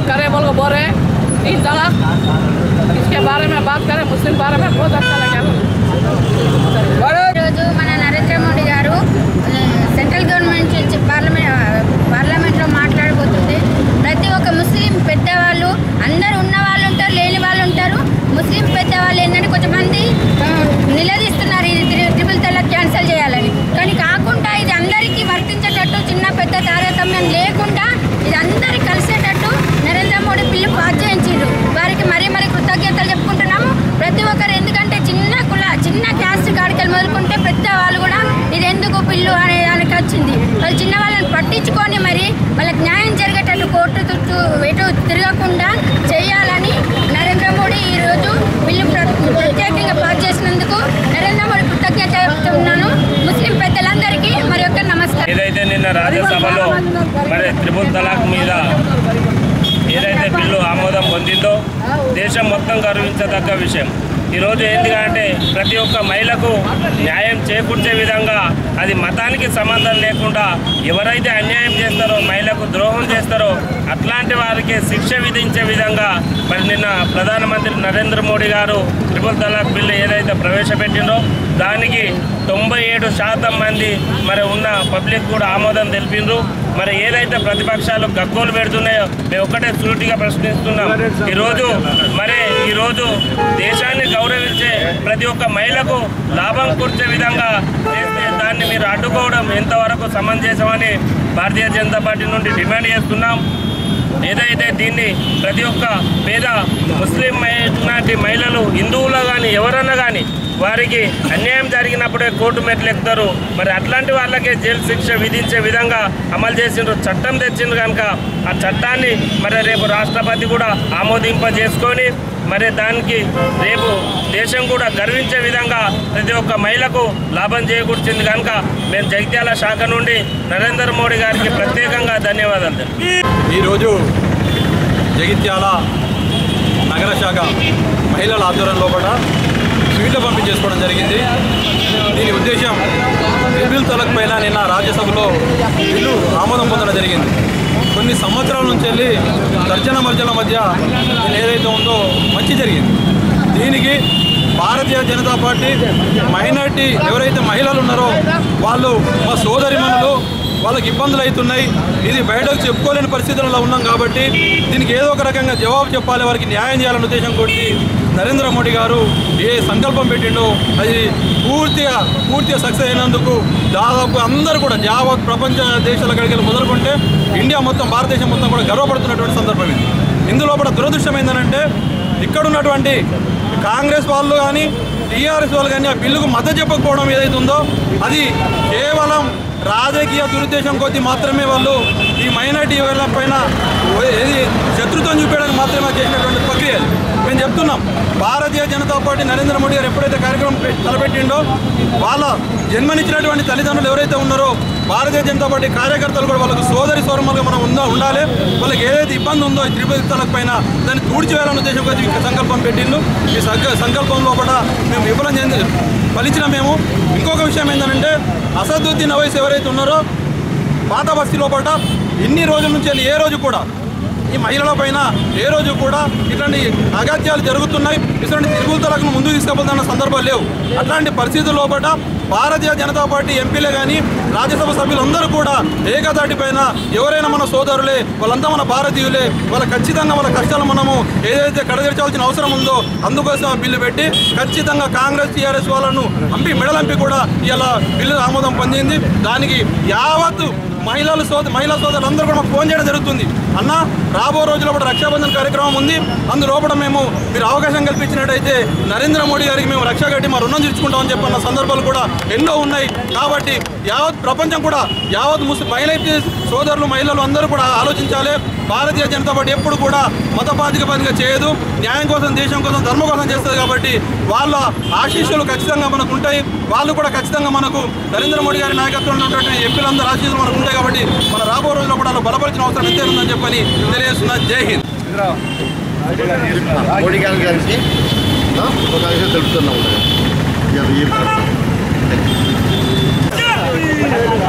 करे बोल को बोल रहे हैं तीन तलाक इसके बारे में बात करें मुस्लिम बारे में बहुत अच्छा लगा ఈరోజు మన నరేంద్ర మోడీ గారు ఆ, సెంట్రల్ గవర్నమెంట్ నుంచి పార్లమెంట్ పార్లమెంట్లో మాట్లాడబోతుంది ప్రతి ఒక్క ముస్లిం పెద్దవాళ్ళు అందరూ ఉన్న వాళ్ళు ఉంటారు లేని వాళ్ళు ఉంటారు ముస్లిం పెద్దవాళ్ళు ఏంటంటే కొంతమంది ఆ, నిలదీస్తున్నారు ఇది త్రి- ట్రిపుల్ తలాక్ క్యాన్సిల్ చేయాలని కానీ కాకుండా ఇది అందరికీ వర్తించేటట్టు చిన్న పెద్ద తారతమ్యం లేకుండా ఇది అందరికి కలిసేటట్టు నరేంద్ర మోడీ బిల్లు పాస్ చేయించారు వారికి మరీ మరీ కృతజ్ఞతలు చెప్పుకుంటున్నాము ప్రతి ఒక్కరు ఎందుకంటే చిన్న కుల చిన్న క్యాస్ట్ కాడికలు మొదలుకుంటే పెద్ద వాళ్ళు కూడా ఇది ఎందుకు పిల్లు అనే దానికి వచ్చింది వాళ్ళు చిన్న వాళ్ళని పట్టించుకొని మరి వాళ్ళకి న్యాయం జరిగేటట్టు కోర్టు చుట్టూ ఎటు తిరగకుండా చేయాలని నరేంద్ర మోడీ ఈరోజు బిల్లు ప్ర- ప్రత్యేకంగా పాస్ చేసినందుకు నరేంద్ర మోడీ కృతజ్ఞత చెప్తున్నాను ముస్లిం పెద్దలందరికీ మరి యొక్క నమస్కారం ఏదైతే నిన్న రాజ్యసభలో మరి త్రిపుల్ తలాక్ మీద ఏదైతే బిల్లు ఆమోదం పొందిందో దేశం మొత్తం గర్వించదగ్గ విషయం ఈరోజు ఏంటి అంటే ప్రతి ఒక్క మహిళకు న్యాయం చేకూర్చే విధంగా అది మతానికి సంబంధం లేకుండా ఎవరైతే అన్యాయం చేస్తారో మహిళకు ద్రోహం చేస్తారో అట్లాంటి వారికి శిక్ష విధించే విధంగా మరి నిన్న ప్రధానమంత్రి నరేంద్ర మోడీ గారు ట్రిపుల్ తలాక్ బిల్లు ఏదైతే ప్రవేశపెట్టిందో దానికి తొంభై ఏడు శాతం మంది మరి ఉన్న పబ్లిక్ కూడా ఆమోదం తెలిపిండ్రు మరి ఏదైతే ప్రతిపక్షాలు గగ్గోలు పెడుతున్నాయో మేము ఒక్కటే సూటిగా ప్రశ్నిస్తున్నాం ఈరోజు మరి ఈరోజు దేశాన్ని గౌరవించే ప్రతి ఒక్క మహిళకు లాభం కూర్చే విధంగా చేస్తే దాన్ని మీరు అడ్డుకోవడం ఎంతవరకు సమంజసమని భారతీయ జనతా పార్టీ నుండి డిమాండ్ చేస్తున్నాం ఏదైతే దీన్ని ప్రతి ఒక్క పేద ముస్లిం లాంటి మహిళలు హిందువులు కానీ ఎవరన్నా కానీ వారికి అన్యాయం జరిగినప్పుడే కోర్టు మెట్లు ఎక్కుతారు మరి అట్లాంటి వాళ్ళకే జైలు శిక్ష విధించే విధంగా అమలు చేసిండ్రు చట్టం తెచ్చిండ్రు కనుక ఆ చట్టాన్ని మరి రేపు రాష్ట్రపతి కూడా ఆమోదింపజేసుకొని మరి దానికి రేపు దేశం కూడా గర్వించే విధంగా ప్రతి ఒక్క మహిళకు లాభం చేకూర్చింది కనుక మేము జగిత్యాల శాఖ నుండి నరేంద్ర మోడీ గారికి ప్రత్యేకంగా ధన్యవాదాలు తెలుపుతున్నాం. ఈరోజు జగిత్యాల నగర శాఖ మహిళల ఆధ్వర్యంలో కూడా స్వీట్లు పంపిణీ చేసుకోవడం జరిగింది దీని ఉద్దేశం ట్రిపుల్ తలక్ పైన నిన్న రాజ్యసభలో బిల్లు ఆమోదం పొందడం జరిగింది కొన్ని సంవత్సరాల నుంచి వెళ్ళి తర్జన మర్జన మధ్య దీని ఏదైతే ఉందో మంచి జరిగింది దీనికి భారతీయ జనతా పార్టీ మైనార్టీ ఎవరైతే మహిళలు ఉన్నారో వాళ్ళు మా సోదరిమణులు వాళ్ళకి ఇబ్బందులు అవుతున్నాయి ఇది బయటకు చెప్పుకోలేని పరిస్థితుల్లో ఉన్నాం కాబట్టి దీనికి ఏదో ఒక రకంగా జవాబు చెప్పాలి వారికి న్యాయం చేయాలనే ఉద్దేశం కొట్టి నరేంద్ర మోడీ గారు ఏ సంకల్పం పెట్టిండో అది పూర్తిగా పూర్తిగా సక్సెస్ అయినందుకు దాదాపు అందరూ కూడా యావత్ ప్రపంచ దేశాల కడిగి మొదలుకుంటే ఇండియా మొత్తం భారతదేశం మొత్తం కూడా గర్వపడుతున్నటువంటి సందర్భం ఇది ఇందులో కూడా దురదృష్టం ఏంటంటే ఇక్కడ ఉన్నటువంటి కాంగ్రెస్ వాళ్ళు కానీ టీఆర్ఎస్ వాళ్ళు కానీ ఆ బిల్లుకు మద్దతు చెప్పకపోవడం ఏదైతే ఉందో అది కేవలం రాజకీయ దురుద్దేశం కొద్దీ మాత్రమే వాళ్ళు ఈ మైనార్టీ వాళ్ళ పైన ఏది శత్రుత్వం చూపించడానికి మాత్రమే చేసినటువంటి ప్రక్రియ అది. మేము చెప్తున్నాం భారతీయ జనతా పార్టీ నరేంద్ర మోడీ గారు ఎప్పుడైతే కార్యక్రమం పె- తలపెట్టిండో వాళ్ళ జన్మనిచ్చినటువంటి తల్లిదండ్రులు ఎవరైతే ఉన్నారో భారతీయ జనతా పార్టీ కార్యకర్తలు కూడా వాళ్ళకు సోదరి సోరములుగా మనం ఉందా ఉండాలి వాళ్ళకి ఏదైతే ఇబ్బంది ఉందో ఈ తిరుపతి తలకు పైన దాన్ని పూడ్చివేయాలన్న ఉద్దేశం కొద్ది ఈ సంకల్పం పెట్టిండు ఈ సంక సంకల్పంలో కూడా మేము విఫలం చెంది ఫలించిన మేము ఇంకొక విషయం ఏంటంటే అసదుద్దీన్ అవైస్ ఎవరైతే ఉన్నారో పాత బస్తీ లోపల ఇన్ని రోజుల నుంచి వెళ్ళి ఏ రోజు కూడా ఈ మహిళల పైన ఏ రోజు కూడా ఇట్లాంటి అగాత్యాలు జరుగుతున్నాయి ఇటువంటి తిరుగుతలకు ముందుకు తీసుకుపోతున్న సందర్భాలు లేవు అట్లాంటి పరిస్థితుల లోపల భారతీయ జనతా పార్టీ ఎంపీలే కానీ రాజ్యసభ సభ్యులందరూ కూడా ఏకతాటి పైన ఎవరైనా మన సోదరులే వాళ్ళంతా మన భారతీయులే వాళ్ళ ఖచ్చితంగా వాళ్ళ కష్టాలు మనము ఏదైతే కడతీర్చాల్సిన అవసరం ఉందో అందుకోసం ఆ బిల్లు పెట్టి ఖచ్చితంగా కాంగ్రెస్ టీఆర్ఎస్ వాళ్ళను అంపి మెడలంపి కూడా ఇలా బిల్లు ఆమోదం పొందింది దానికి యావత్తు మహిళలు సోద మహిళా సోదరులు అందరూ కూడా మాకు ఫోన్ చేయడం జరుగుతుంది అన్న రాబో రోజుల్లో కూడా రక్షాబంధన్ కార్యక్రమం ఉంది అందులోపల మేము మీరు అవకాశం కల్పించినట్టయితే నరేంద్ర మోడీ గారికి మేము రక్ష కట్టి మా రుణం తీర్చుకుంటామని చెప్పన్న సందర్భాలు కూడా ఎన్నో ఉన్నాయి కాబట్టి యావత్ ప్రపంచం కూడా యావత్ ముస్లిం మహిళ సోదరులు మహిళలు అందరూ కూడా ఆలోచించాలి భారతీయ జనతా పార్టీ ఎప్పుడు కూడా మత ప్రాతిపదికగా చేయదు న్యాయం కోసం దేశం కోసం ధర్మం కోసం చేస్తుంది కాబట్టి వాళ్ళ ఆశీస్సులు ఖచ్చితంగా మనకు ఉంటాయి వాళ్ళు కూడా ఖచ్చితంగా మనకు నరేంద్ర మోడీ గారి నాయకత్వంలో ఉన్నటువంటి ఎంపీలందరూ ఆశీస్సులు మనకు ఉంటాయి కాబట్టి మన రాబో రోజుల్లో కూడా వాళ్ళు బలపరిచిన అవసరం ఎంతే ఉందని చెప్పని తెలియజేస్తున్నా జై హింద్ మోడీ గారి గారికి ఆ, ఒక విషయం తెలుపుతున్నాము ఈ- ఈ-